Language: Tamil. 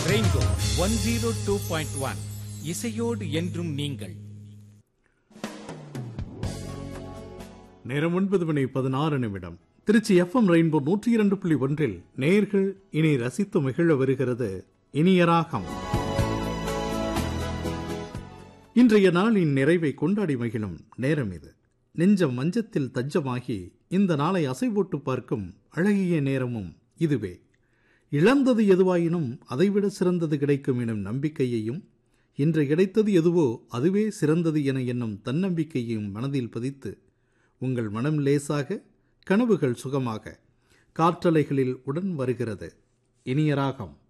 rainbow one zero two point one இசையோடு என்றும் நீங்கள் நேரம் ஒன்பது மணி பதினாறு நிமிடம் திருச்சி எஃப்எம் ரெயின்போ நூற்றி இரண்டு புள்ளி ஒன்றில் நேர்கள் இனி ரசித்து மகிழ வருகிறது இனிய ராகம் இன்றைய நாளின் நிறைவை கொண்டாடி மகிழும் நேரம் இது நெஞ்சம் மஞ்சத்தில் தஞ்சமாகி இந்த நாளை அசைபோட்டு பார்க்கும் அழகிய நேரமும் இதுவே இழந்தது எதுவாயினும் அதைவிட சிறந்தது கிடைக்கும் எனும் நம்பிக்கையையும் இன்று கிடைத்தது எதுவோ அதுவே சிறந்தது என எண்ணும் தன்னம்பிக்கையையும் மனதில் பதித்து உங்கள் மனம் லேசாக கனவுகள் சுகமாக காற்றலைகளில் உடன் வருகிறது இனிய ராகம்